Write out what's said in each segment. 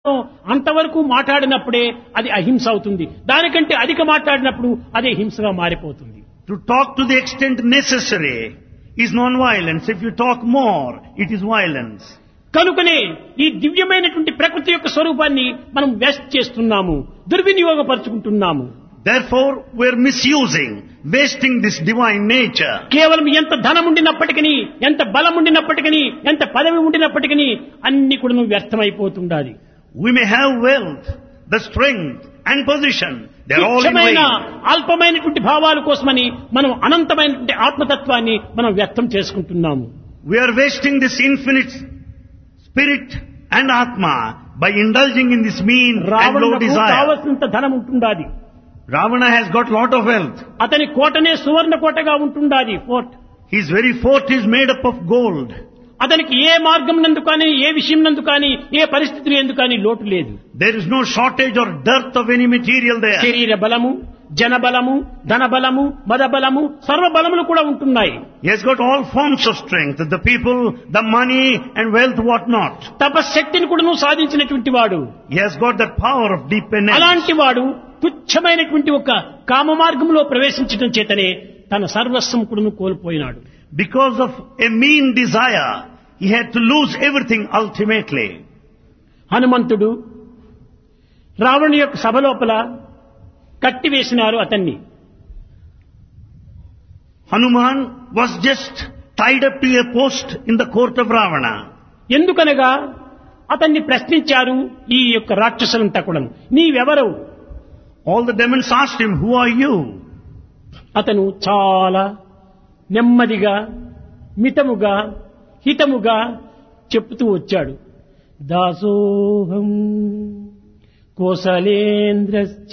అంతవరకు మాట్లాడినప్పుడే అది అహింస అవుతుంది దానికంటే అధిక మాట్లాడినప్పుడు అదే హింసగా మారిపోతుంది To talk to the extent necessary is non-violence. If you talk more, it is violence. కనుకనే ఈ దివ్యమైనటువంటి ప్రకృతి యొక్క స్వరూపాన్ని మనం వేస్ట్ చేస్తున్నాము దుర్వినియోగపరుచుకుంటున్నాము Therefore, we're misusing, wasting this divine nature. కేవలం ఎంత ధనం ఉండినప్పటికీ ఎంత బలం ఉండినప్పటికీ ఎంత పదవి ఉండినప్పటికీ అన్ని కూడా వ్యర్థమైపోతుండాలి We may have wealth, the strength and position. They're all in తుచ్చమైన vain. అల్పమైనటువంటి భావాల కోసమని మనం అనంతమైనటువంటి ఆత్మతత్వాన్ని మనం వ్యక్తం చేసుకుంటున్నాము We are wasting this infinite spirit and Atma by indulging in this mean and low రావణులకు desire. కావలసినంత ధనం ఉంటుండాలి Ravana has got lot of wealth. అతని కోటనే సువర్ణ కోటగా ఉంటుండాలి fort His very fort is made up of gold. అతనికి ఏ మార్గం నందు కానీ ఏ విషయం నందు కానీ ఏ పరిస్థితులు ఎందుకు కానీ లోటు లేదు There is no shortage or dearth of any material there. శరీర బలము జన బలము ధన బలము మద బలము సర్వ బలములు కూడా ఉంటున్నాయి He has got all forms of strength, the people, the money and wealth, what not. తపశక్తిని కూడా సాధించినటువంటి వాడు He has got that power of deep penance. అలాంటి వాడు తుచ్చమైనటువంటి ఒక కామ మార్గంలో ప్రవేశించడం చేతనే తన సర్వస్వం కూడా కోల్పోయినాడు Because of a mean desire, he had to lose everything ultimately. హనుమంతుడు రావణుని యొక్క సభ లోపల కట్టివేసినారు అతన్ని Hanuman was just tied up to a post in the court of Ravana. ఎందుకనగా అతన్ని ప్రశ్నించారు ఈ యొక్క రాక్షసులంతా కూడా నీవెవరు All the demons asked him, who are you? అతను చాలా నెమ్మదిగా మితముగా హితముగా చెప్తూ వచ్చాడు దాసోహం కోసలేంద్రశ్చ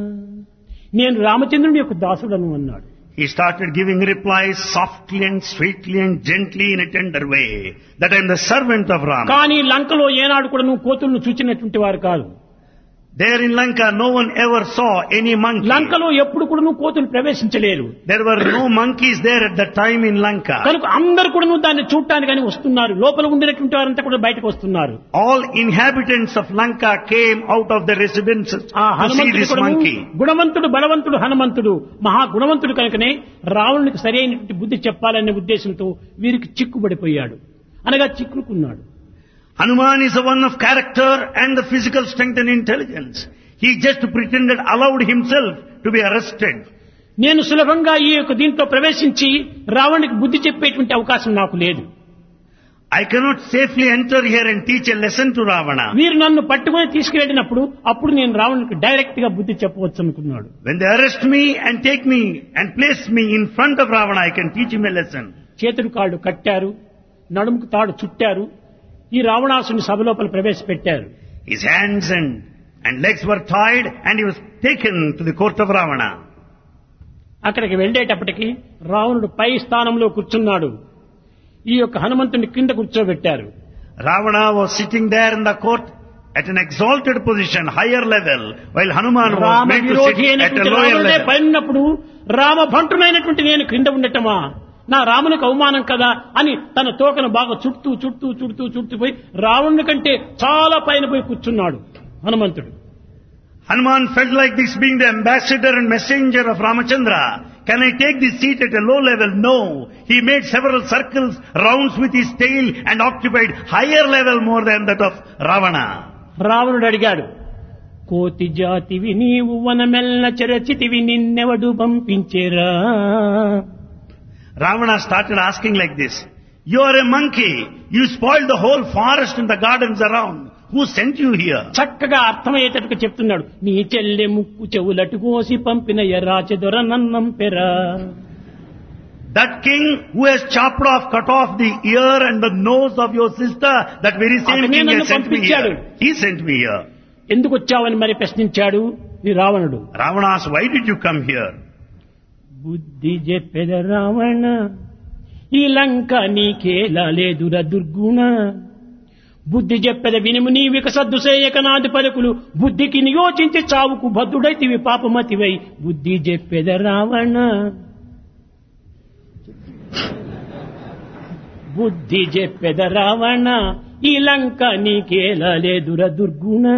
నేను రామచంద్రుని యొక్క దాసుడను అన్నాడు He started giving replies softly and sweetly and gently in a tender way that I am the servant of Rama. కానీ లంకలో ఏనాడు కూడా నువ్వు కోతులను చూచినటువంటి వారు కాదు There in Lanka, no one ever saw any monkey. లంకలో ఎప్పుడు కూడా నువ్వు కోతులు ప్రవేశించలేరు There were no monkeys there at that time in Lanka. కనుక అందరు కూడా నువ్వు దాన్ని చూడటానికి వస్తున్నారు లోపల ఉండినటువంటి వారంతా కూడా బయటకు వస్తున్నారు All inhabitants of Lanka came out of the residences ఆ to see హనుమంతుడు this కూడా monkey. గుణవంతుడు బలవంతుడు హనుమంతుడు మహా గుణవంతుడు కనుకనే రావణునికి సరైనటువంటి బుద్ధి చెప్పాలనే ఉద్దేశంతో వీరికి చిక్కుబడిపోయాడు అనగా చిక్కుకున్నాడు Hanuman is the one of character and the physical strength and intelligence. He just pretended, allowed himself to be arrested. నేను సులభంగా ఈ యొక్క దీంట్లో ప్రవేశించి రావణునికి బుద్ధి చెప్పేటువంటి అవకాశం నాకు లేదు I cannot safely enter here and teach a lesson to Ravana. వీరు నన్ను పట్టుకొని తీసుకువెళ్ళినప్పుడు అప్పుడు నేను రావణునికి డైరెక్ట్ గా బుద్ధి చెప్పవచ్చు అనుకున్నాడు When they arrest me and take me and place me in front of Ravana, I can teach him a lesson. చేతుడు కాళ్ళు కట్టారు నడుముకు తాడు చుట్టారు ఈ రావణాసుని సభ లోపల ప్రవేశపెట్టారు His hands and, and legs were tied and he was taken to the court of Ravana. అక్కడికి వెళ్ళేటప్పటికి రావణుడు పై స్థానంలో కూర్చున్నాడు ఈ యొక్క హనుమంతుని కింద కూర్చోబెట్టారు Ravana was sitting there in the court at an exalted position, higher level, while Hanuman was Rama made to విరోధి sit at a అయినటువంటి lower రావణుడే level. పడినప్పుడు రామ భంటునైనటువంటి నేను క్రింద ఉండటమా నా రామునికి అవమానం కదా అని తన తోకను బాగా చుట్టూ చుట్టూ చుడుతూ చుట్టూ పోయి రావణుని కంటే చాలా పైన పోయి కూర్చున్నాడు హనుమంతుడు Hanuman felt like this being the ambassador and messenger of Ramachandra. Can I take this seat at a low level? No. He made several circles, rounds with his tail and occupied higher level more than that of Ravana. రావణుడు అడిగాడు కోతి జాతివి నీవు వనమెల్ల చెరచితివి నిన్నెవడు పంపించేరా Ravana started asking like this. You are a monkey. You spoiled the whole forest and the gardens around. Who sent you here? చక్కగా అర్థమయ్యేటట్టుగా చెప్తున్నాడు నీ చెల్లె ముక్కు చెవులటు కోసి పంపిన ఎర్రాచెదొర నన్నం పెరా That king who has chopped off, cut off the ear and the nose of your sister, that very same అతనే king నన్ను has sent me పంపించాడు. here. He sent me here. ఎందుకు వచ్చావని మరి ప్రశ్నించాడు ఈ రావణుడు Ravana asked, why did you come here? బుద్ధి చెప్పెద రావణ ఈ లంక నీకేలా లేదుర దుర్గుణ బుద్ధి చెప్పెద వినుము నీ వికసద్దు సేయక నాది పలుకులు బుద్ధికి నియోచించి చావుకు బద్ధుడైతివి పాపమతివై బుద్ధి చెప్పెద రావణ బుద్ధి చెప్పెద రావణ ఈ లంక నీకేలా లేదుర దుర్గుణ